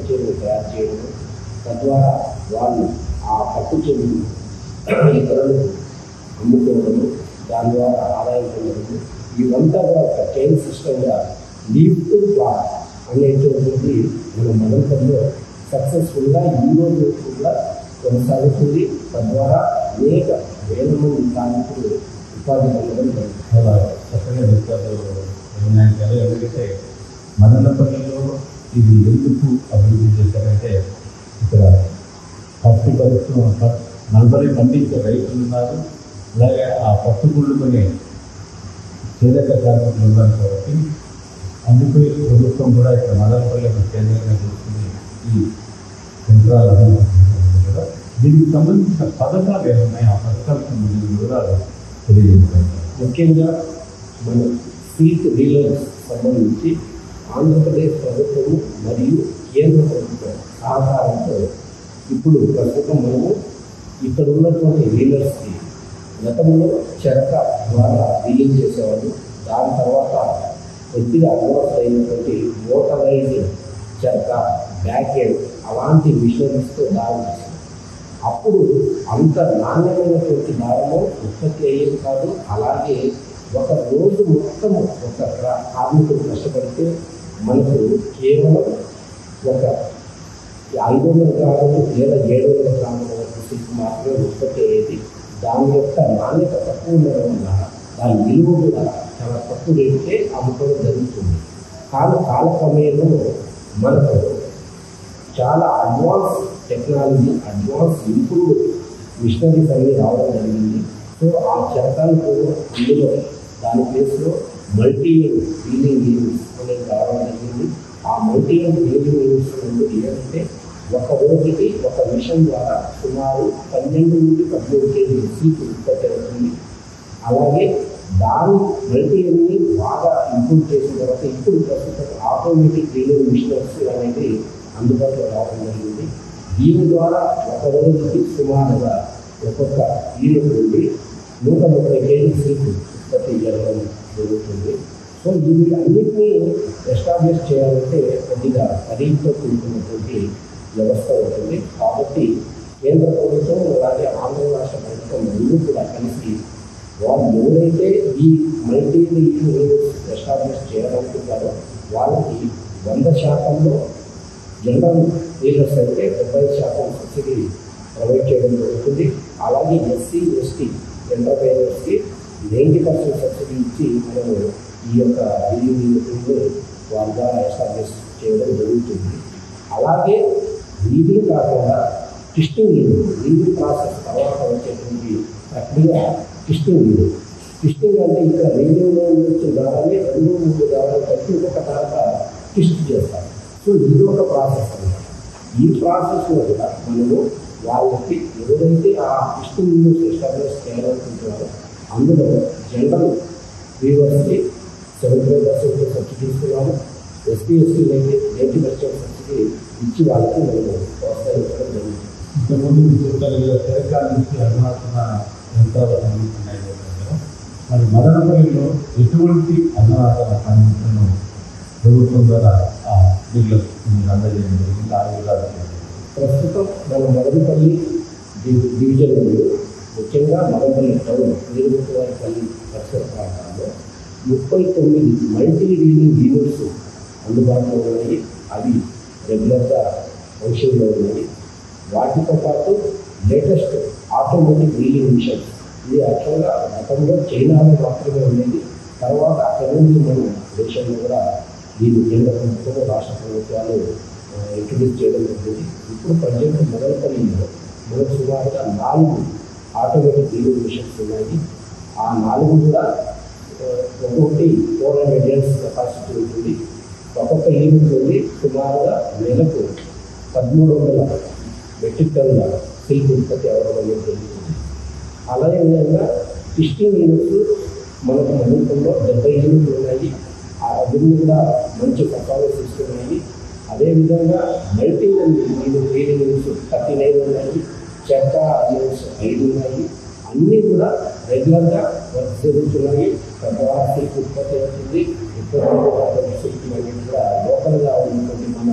చీరలు తయారు చేయడం తద్వారా వాళ్ళు ఆ పట్టు చీరలు ఇతరులకు అమ్ముకోవడము దాని ద్వారా ఆదాయం పొందడము ఇవంతా కూడా ఒక చైన్ సిస్టమ్గా లీవ్ టు క్లాత్ అనేటువంటిది మన మనంతంలో సక్సెస్ఫుల్గా ఈ రోజు కూడా కొనసాగుతుంది తద్వారా అనేక వేల మంది కార్మికులు ఉపాధి పొందడం జరుగుతుంది చాలా చక్కగా చెప్పారు వినాయక్ గారు ఎందుకంటే మదనపల్లిలో ఇది ఎందుకు అభివృద్ధి చేశారంటే ఇక్కడ పత్తి పరిశ్రమ ప- నలభై పండించే రైతులు ఉన్నారు అలాగే ఆ పట్టు గుళ్ళుకొని చేదక కార్మికులు ఉన్నారు కాబట్టి అందుకే ప్రభుత్వం కూడా ఇక్కడ మదనపల్లికి కేంద్రంగా చూస్తుంది ఈ యంత్రాలు అభివృద్ధి కదా దీనికి సంబంధించిన పథకాలు ఏమున్నాయి ఆ పథకాలకు సంబంధించిన వివరాలు తెలియజేస్తారు ముఖ్యంగా మన సీట్ డీలర్స్ సంబంధించి ఆంధ్రప్రదేశ్ ప్రభుత్వము మరియు కేంద్ర ప్రభుత్వం సహకారంతో ఇప్పుడు ప్రస్తుతం మనము ఇక్కడ ఉన్నటువంటి డీలర్స్కి గతంలో చెరక ద్వారా డీలింగ్ చేసేవాళ్ళు దాని తర్వాత కొద్దిగా అడ్వాన్స్ అయినటువంటి మోటరైజ్ చెరక బ్యాక్ ఎండ్ అలాంటి మిషనరీస్తో దారి తీసింది అప్పుడు అంత నాణ్యమైనటువంటి దారము ఉత్పత్తి అయ్యేది కాదు అలాగే ఒక రోజు మొత్తం ఒక కా- కార్మికుడు కష్టపడితే మనకు కేవలం ఒక ఐదు వందల గ్రాములు లేదా ఏడు వందల గ్రాముల వరకు సిల్క్ మాత్రమే ఉత్పత్తి అయ్యేది దాని యొక్క నాణ్యత తక్కువ ఉండడం వల్ల దాని విలువ కూడా చాలా తక్కువ రేటుకే అమ్ముకోవడం జరుగుతుంది కానీ కాలక్రమేణా మనకు చాలా advance technology advance improve machineries అన్ని రావడం జరిగింది సో ఆ చరకాలకు ఇందులో దాని ప్లేస్లో మల్టీ డీలింగ్ యూనిట్స్ అనేది రావడం జరిగింది ఆ మల్టీ డీలింగ్ యూనిట్స్ అనేది ఏంటంటే ఒక రోజుకి ఒక మిషన్ ద్వారా సుమారు పన్నెండు నుండి పద్దెనిమిది కేజీలు సీట్ ఉత్పత్తి అవుతుంది అలాగే దాని మల్టీని బాగా ఇంప్రూవ్ చేసిన తర్వాత ఇప్పుడు ప్రస్తుతం ఆటోమేటిక్ డీలింగ్ మిషనరీస్ అనేది అందుబాటులో రావడం జరిగింది దీని ద్వారా ఒక రోజుకి సుమారుగా ఒక్కొక్క యూనిట్ నుండి నూట ముప్పై కేజీ సీట్ ఉత్పత్తి జరగడం జరుగుతుంది సో ఇవి అన్నింటినీ ఎస్టాబ్లిష్ చేయాలంటే కొద్దిగా ఖరీదుతో కూడుకున్నటువంటి వ్యవస్థ ఉంటుంది కాబట్టి కేంద్ర ప్రభుత్వం అలాగే ఆంధ్ర రాష్ట్ర ప్రభుత్వం రెండు కూడా కలిసి వాళ్ళు ఎవరైతే ఈ మల్టీ యూనిట్స్ ఎస్టాబ్లిష్ చేయాలనుకుంటారో వాళ్ళకి వంద శాతంలో జనరల్ డీలర్స్ అయితే డెబ్బై శాతం సబ్సిడీ ప్రొవైడ్ చేయడం జరుగుతుంది అలాగే ఎస్సీ ఎస్టీ ఎంటర్ప్రైనర్స్కి నైంటీ పర్సెంట్ సబ్సిడీ ఇచ్చి మనము ఈ యొక్క బిల్డింగ్ యూనిట్ని వాళ్ళ ద్వారా ఎస్టాబ్లిష్ చేయడం జరుగుతుంది అలాగే లీడింగ్ కాకుండా టిస్టింగ్ యూనిట్ లీడింగ్ ప్రాసెస్ తర్వాత వచ్చేటువంటి ప్రక్రియ టిస్టింగ్ యూనిట్ టిస్టింగ్ అంటే ఇక్కడ రీడింగ్లో వచ్చిన దారాన్ని రెండు మూడు దారాలు కలిపి ఇంకొక తర్వాత టిస్ట్ చేస్తారు సో ఇది ఒక ప్రాసెస్ అన్నమాట ఈ ప్రాసెస్లో కూడా మనము వాళ్ళకి ఎవరైతే ఆ టిస్టింగ్ యూనిట్స్ ఎస్టాబ్లిష్ చేయాలనుకుంటున్నారో అందులో జనరల్ వీవర్స్కి సెవెంటీ ఫైవ్ పర్సెంట్ సబ్సిడీ ఇస్తున్నాము ఎస్పీ ఎస్టీలకి ఎయిటీ పర్సెంట్ సబ్సిడీ ఇచ్చి వాళ్ళకి మనము ప్రోత్సహించడం జరుగుతుంది ఇంతకుముందు మీరు చెప్పారు కదా తెలంగాణ నుంచి అధునాతన యంత్రాలు అందిస్తున్నాయి కదా. మరి మదనపల్లిలో ఎటువంటి అధునాతన పనిముట్లను ప్రభుత్వం ద్వారా ఆ డీలర్స్ మీరు అందజేయడం జరిగింది ఆ వివరాలు తెలియజేయండి. ప్రస్తుతం మన మదనపల్లి డి- డివిజన్లో ముఖ్యంగా మదనపల్లి టౌన్ నీరుముఖవారిపల్లి పరిసర ప్రాంతాల్లో ముప్పై తొమ్మిది మల్టీ రీడింగ్ యూనిట్స్ అందుబాటులో ఉన్నాయి అవి రెగ్యులర్గా ఫంక్షన్లో ఉన్నాయి వాటితో పాటు లేటెస్ట్ ఆటోమేటిక్ రీడింగ్ మిషన్స్ ఇది యాక్చువల్గా గతంలో చైనాలో మాత్రమే ఉండేది తర్వాత అక్కడి నుంచి మన దేశంలో కూడా దీన్ని కేంద్ర ప్రభుత్వం రాష్ట్ర ప్రభుత్వాలు ఇంట్రడ్యూస్ చేయడం జరిగింది ఇప్పుడు ప్రజెంట్ మొదలపల్లిలో మనకు సుమారుగా నాలుగు ఆటోమేటిక్ రీడింగ్ మిషన్స్ ఉన్నాయి ఆ నాలుగు కూడా ఆ, ఒక్కొక్కటి ఫోర్ హండ్రెడ్ ఇయర్స్ కెపాసిటీ ఉంటుంది ఒక్కొక్క యూనిట్ నుండి సుమారుగా నెలకు పదమూడు వందల మెట్రిక్ టన్నుల సిల్క్ ఉత్పత్తి అవ్వడం అనేది జరుగుతుంది అలాగే విధంగా ఫిఫ్టీన్ యూనిట్స్ మనకు మణిపూర్లో డెబ్బై యూనిట్లు ఉన్నాయి ఆ అవన్నీ కూడా మంచి పర్ఫార్మెన్స్ ఇస్తున్నాయి అదేవిధంగా multi unit reading units thirty nine ఉన్నాయి చెక్క యూనిట్స్ ఐదు ఉన్నాయి అన్నీ కూడా రెగ్యులర్గా వర్క్ జరుగుతున్నాయి తద్వారా సిల్క్ ఉత్పత్తి అవుతుంది ఉత్పత్తి సిల్క్ కూడా లోకల్గా ఉన్నటువంటి మన